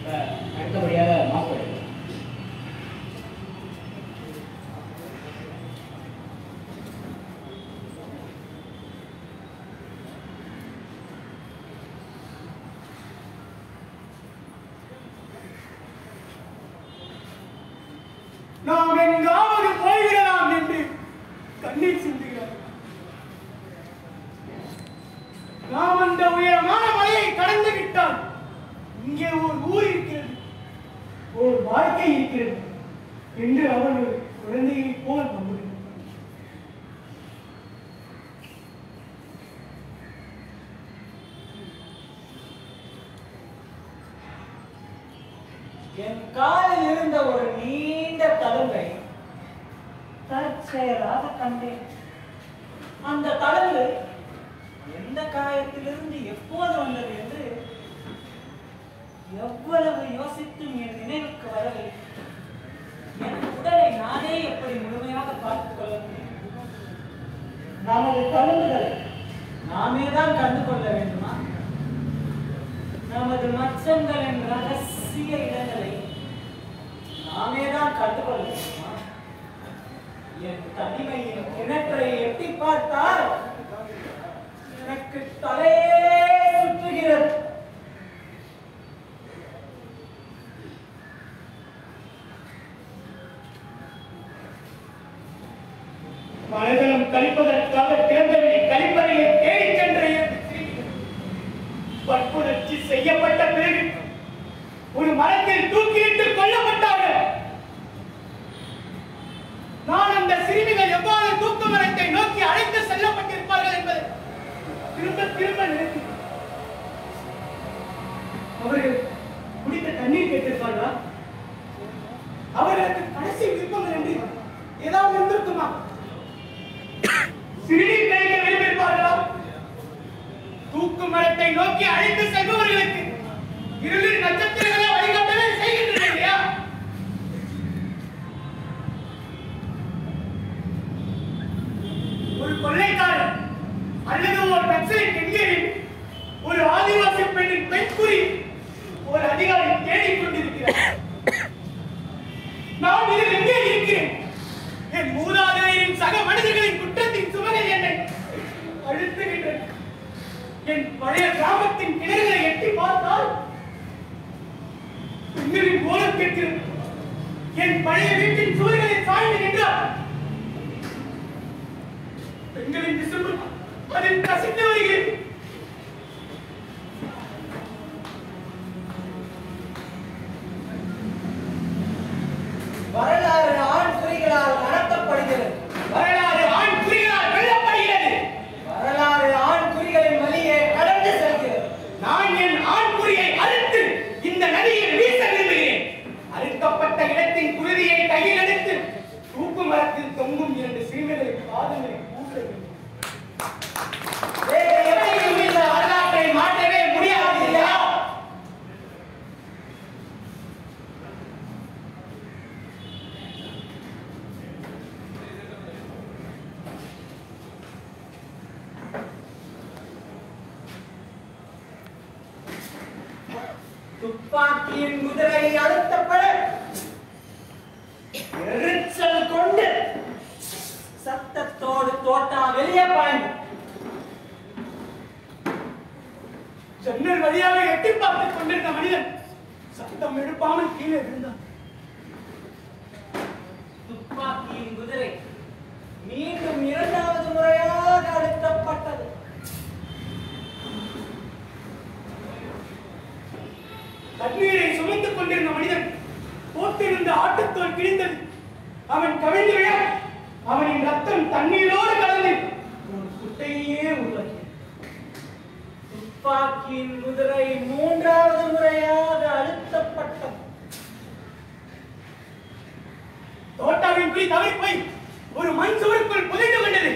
அஹ், அடுத்தபடியாக மாஸ்டர் நாம் எங்காவது போய்விடலாம் என்று கண்ணீர் சிந்துகிறார் நாம் அந்த உயரமான மலையை கடந்து விட்டால் இங்கே ஒரு ஊர் இருக்கிறது ஒரு வாழ்க்கை இருக்கிறது என்று அவன் ஒரு குழந்தையைப் போல் நம்புகிறான் என் காலில் இருந்த ஒரு நீண்ட தழும்பை தற்செயலாக கண்டேன் அந்த தழும்பு எந்த காயத்திலிருந்து எப்போது வந்தது என்று எவ்வளவு யோசித்தும் என் நினைவுக்கு வரவில்லை என் உடலை நானே எப்படி முழுமையாக பார்த்துக் கொள்ள முடியும் நமது தழும்புகளை நாமே தான் கண்டு கொள்ள வேண்டுமா நமது மச்சங்களின் ரகசிய இடங்களை நாமே தான் கண்டுகொள்ள வேண்டுமா என் தனிமையின் கிணற்றை எட்டி பார்த்தால் எனக்கு தலையே சுற்றுகிறது மனிதனும் கழிப்பதற்காக தேர்ந்தவனை கழிப்பறையை தேடிச் சென்ற என் சிறுமி வற்புணர்ச்சி செய்யப்பட்ட பிறகு ஒரு மரத்தில் தூக்கிலிட்டு கொல்லப்பட்டார்கள் நான் அந்த சிறுமிகள் எவ்வாறு தூக்கு மரத்தை நோக்கி அழைத்து செல்லப்பட்டிருப்பார்கள் என்பதை திரும்ப திரும்ப நினைக்கிறேன் அவர்கள் குடித்த தண்ணீர் கேட்டிருப்பார்களா அவர்களுக்கு கடைசி விருப்பங்கள் என்று ஏதாவது இருந்திருக்குமா சிறுநீர் கழிக்க விரும்பியிருப்பார்களா தூக்கு மரத்தை நோக்கி அழைத்து செல்பவர்களுக்கு இருளின் நட்சத்திரங்களை வழிகாட்டவே செய்கின்றன இல்லையா ஒரு கொள்ளைக்காரன் அல்லது ஒரு நக்சலைட் எங்கேயும் ஒரு ஆதிவாசி பெண்ணின் பெண்குறி ஒரு அதிகாரி தேடிக் கொண்டிருக்கிறார் நான் இதில் எங்கே இருக்கிறேன் என் மூதாதையரின் சக மனிதர்களின் குற்றத்தின் சுமைகள் என்னை அழுத்துகின்றன என் பழைய கிராமத்தின் கிணறுகளை எட்டி பார்த்தால் பெண்களின் கோலம் கேட்கிறது என் பழைய வீட்டின் சுவர்களில் சாய்ந்து நின்றார் பெண்களின் விசும்பு அதில் கசிந்து வருகிறது வரலாறு ஆண் குறிகளால் நடத்தப்படுகிறது வரலாறு ஆண் புலிகளால் வெல்லப்படுகிறது வரலாறு ஆண் குறிகளின் வழியே கடந்து செல்கிறது நான் என் ஆண்குறியை அறுத்து இந்த நதியில் வீச விரும்புகிறேன் அறுக்கப்பட்ட இடத்தின் குருதியை கையில் எடுத்து தூக்கு மரத்தில் தொங்கும் இரண்டு சீமைகளை பாதங்களை பூச வேண்டும் வேறு எவரையும் இந்த வரலாற்றை மாற்றவே முடியாது இல்லையா துப்பாக்கியின் குதிரை அழுத்தப்பட எரிச்சல் கொண்டு சத்தத்தோடு தோட்டா வெளியே பாய்ந்து ஜன்னல் வழியாக எட்டி பார்த்துக் கொண்டிருந்த மனிதன் சத்தம் எழுப்பாமல் கீழே விழுந்தான் துப்பாக்கியின் குதிரை மீண்டும் இரண்டாவது முறையாக அழுத்தப்பட்டது தண்ணீரை சுமந்துக் கொண்டிருந்த மனிதன் போட்டிருந்த ஆட்டுத்தோல் கிழிந்தது அவன் கவிழ்ந்து விழ அவனின் ரத்தம் தண்ணீரோடு கலந்து ஒரு குட்டையே உருவாக்கியது துப்பாக்கியின் குதிரை மூன்றாவது முறையாக அழுத்தப்பட்டது தோட்டாவின் குழி தவறி போய் ஒரு மண் சுவருக்குள் புதைந்து கொண்டது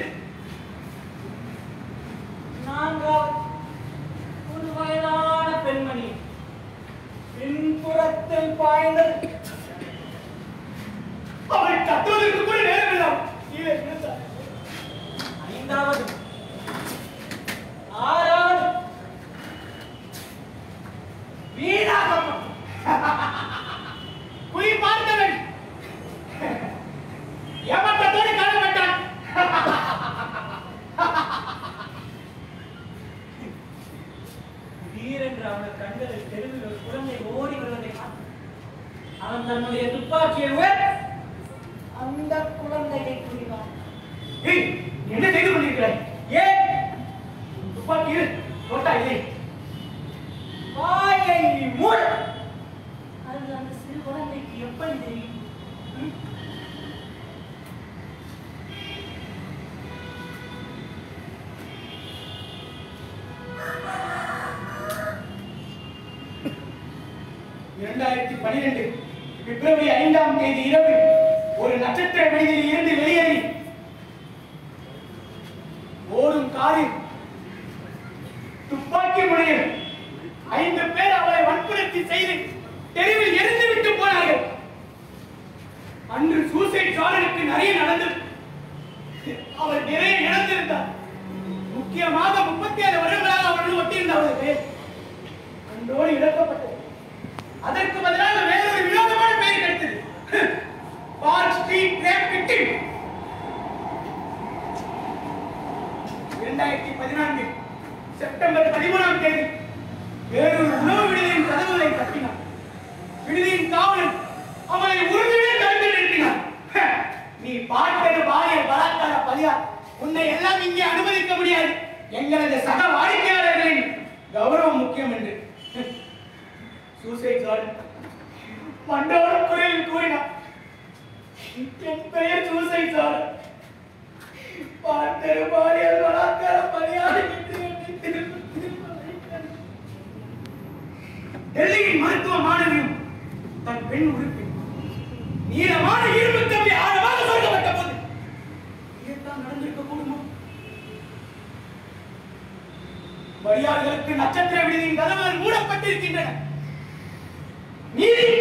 நான்காவது ஒரு வயதான பெண்மணி பின்புறத்தில் பாய்ந்தது அவள் கத்துவதற்கு கூட நேரம் இல்லாம் கீழே விழுந்தார் ஐந்தாவது ஆறாவது வீணாகப்பட்டது பக்கத்தில் தெருவில் ஒரு குழந்தை ஓடி வருவதை பார்த்து அவன் தன்னுடைய துப்பாக்கியை உயர்த்த அந்த குழந்தையை குறிவான் ஏய் நீ என்ன செய்து கொண்டிருக்கிறாய் ஏன் துப்பாக்கி இரு. தோட்டா இல்லை வாயை மூடு அது அந்த சிறு குழந்தைக்கு எப்படி தெரியும் ம்? இரண்டாயிரத்தி பனிரெண்டு பிப்ரவரி ஐந்தாம் தேதி இரவு ஒரு நட்சத்திர விடுதியில் இருந்து வெளியேறி ஓடும் காரில் துப்பாக்கி முனையில் ஐந்து பேர் அவளை வன்புணர்ச்சி செய்து தெருவில் எரிந்து விட்டு போனார்கள் அன்று சூசைட் சாரனுக்கு நிறைய நடந்தது அவள் நிறைய இழந்திருந்தார் முக்கியமாக முப்பத்தி ஏழு வருடங்களாக அவள் ஒட்டியிருந்த அவள் பேர் அன்றோடு இழக்கப்பட்டது அதற்கு பதிலாக வேறொரு வினோதமான பெயர் கிடைத்தது பார்க் ஸ்ட்ரீட் ரேப் விக்டிம் இரண்டாயிரத்தி பதினான்கு செப்டம்பர் பதிமூணாம் தேதி வேறொரு உணவு விடுதியின் கதவுகளை தட்டினார் விடுதியின் காவலன் அவனை உறுதியுடன் தடுத்து நிறுத்தினான் "ஹ, நீ பார்த்தது பாலியல் பலாத்கார பலியா உன்னை எல்லாம் இங்கே அனுமதிக்க முடியாது எங்களது சக வாடிக்கையாளர்களின் கௌரவம் முக்கியம் என்று சூசைட் சார் மண்டோட குரலில் கூறினார் என் பெயர் சூசைட் சார் பார்த்தது பாலியல் பலாத்கார பலியாக டெல்லியின் மருத்துவ மாணவியும் தன் பெண் உறுப்பின் நீளமான இரும்பு கம்பி ஆழமாக சொருகப்பட்ட போது இதுதான் நடந்திருக்க கூடுமா வழியாளர்களுக்கு நட்சத்திர விடுதியின் கதவுகள் மூடப்பட்டிருக்கின்றன நீதியின்